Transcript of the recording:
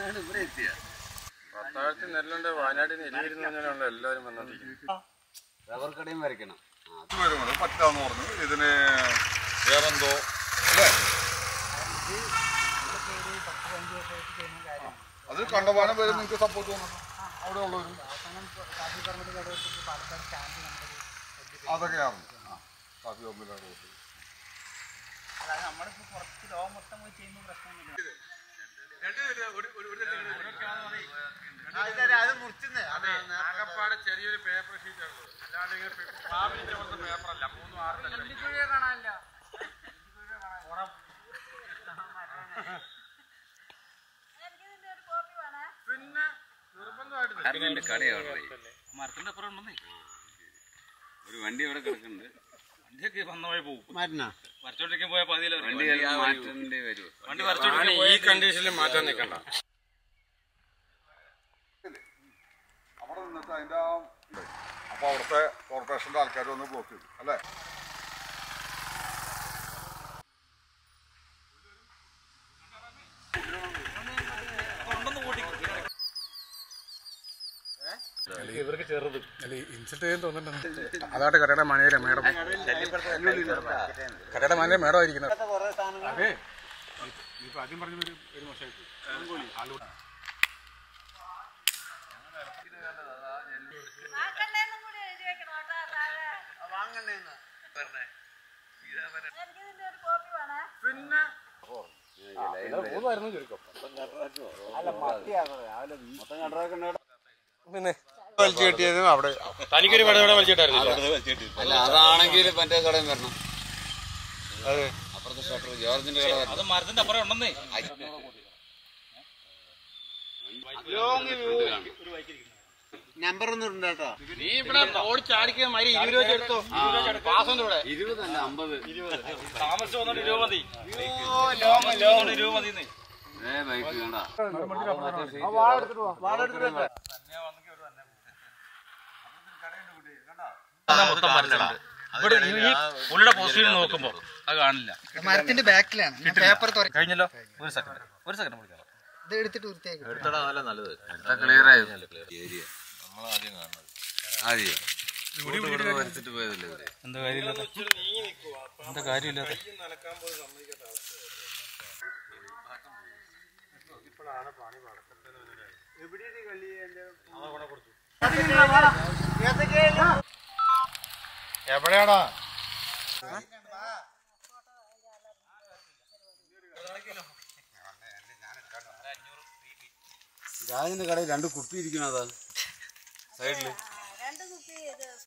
അങ്ങനെയാണ് ഇവിടെ എത്തിയ പത്താഴത്ത് നെല്ലുണ്ട് വയനാട്ടിൽ നിന്ന് എലിയിരുന്ന് പറഞ്ഞാലുള്ള എല്ലാവരും വന്നോണ്ടിരിക്കുന്നത് റബ്ബർ കടയും വരയ്ക്കണം വരുന്നത് പറ്റാന്ന് പറഞ്ഞു ഇതിന് വേറെന്തോ അല്ലേ അത് കണ്ടമാനം പേര് നിങ്ങൾക്ക് സപ്പോർട്ട് തോന്നണം അവിടെ ഉള്ളവരും അതൊക്കെയാണ് ആ കാപ്പി കമ്പിലാണ് കൊടുത്തത് ആകപ്പാടെ ചെറിയൊരു പേപ്പർ ഷീറ്റ് ആണ് അല്ലാതെ ഇങ്ങനെ പ്ലാവിന്റെ പോലത്തെ പേപ്പർ അല്ല മൂന്നും ആറും പിന്നെ നിർബന്ധമായിട്ട് കടയാണ് മരത്തിന്റെ അപ്പുറം ഉണ്ടെന്നേ ഒരു വണ്ടി അവിടെ കിടക്കുന്നുണ്ട് വണ്ടിയൊക്കെ വന്ന വഴി പോകും മാറ്റണ വരച്ചോണ്ടിരിക്കാൻ പോയ പതിയില്ല വണ്ടി ചിലപ്പോൾ മാറ്റേണ്ടി വരും വണ്ടി ആണ് വരച്ചോണ്ടിരിക്കാൻ ഈ കണ്ടീഷനിൽ മാറ്റാൻ നിൽക്കണ്ട അവിടെ നിന്നിട്ട് അതിന്റെ ആ അപ്പൊ അവിടുത്തെ കോർപ്പറേഷന്റെ ആൾക്കാർ വന്ന് ബ്ലോക്ക് ചെയ്തു അല്ലേ അതായിട്ട് കടയുടെ മനേരെ മേഡം കടയുടെ മനേരെ മേഡം ഇരിക്കുന്നത് അതെ ഇപ്പൊ ആദ്യം പറഞ്ഞ ഒരു ഒരു മോശമായിട്ട് ആളൂടെ വാങ്ങണ്ണേന്നും കൂടി എഴുതി വെക്കണം കേട്ടോ താഴെ. എനിക്കിതിന്റെ ഒരു കോപ്പി വേണേ പിന്നെ മൊത്തം കണ്ടറാക്കണ്ട പിന്നെ വലിച്ചു കെട്ടിയതും അവിടെ തനിക്കൊരു കട ഇവിടെ വലിച്ചിട്ടായിരുന്നില്ല അല്ല അതാണെങ്കിൽ മറ്റേ കടയും വരണം അപ്പുറത്തെ ഷട്ടർ ജോർജിന്റെ കട വരണം അത് മരത്തിന്റെ അപ്പുറം ഉണ്ടെന്നേ നമ്പർ ഒന്നും ഉണ്ട് കേട്ടോ നീ ഇവിടെ ഓടിച്ചാടിക്കാൻ മരി ഇരുപത് രൂപ എടുത്തോ പാസന്റെ ഇവിടെ ഇരുപതല്ല അമ്പത് താമസിച്ച് വന്നോണ്ട് ഇരുപത് മതി താമസിച്ച് വന്നോണ്ട് ഇരുപത് മതി ഏ ബൈക്ക് വേണ്ട മൊത്തം മരത്തിലുണ്ട് ഇവിടെ ഈ പുള്ളിയുടെ പൊസിഷൻ നോക്കുമ്പോ അത് കാണില്ല മരത്തിന്റെ ബാക്കിലാണ് ഞാൻ പേപ്പർ തുറ കഴിഞ്ഞല്ലോ ഒരു സെക്കൻഡ് ഒരു സെക്കൻഡ് വിളിക്കാം ഇത് എടുത്തിട്ട് വൃത്തിയാക്കി ക്ലിയർ ആയി ഏരിയ ആദ്യം വരച്ചിട്ട് പോയതല്ലേ ഇവര് എന്താ കാര്യമില്ലാത്ത എന്താ കാര്യമില്ലാത്ത എവിടെയാടാ രാജന്റെ കടയിൽ രണ്ട് കുപ്പി ഇരിക്കണതാ സൈഡില് രണ്ട് കുപ്പി ഇത്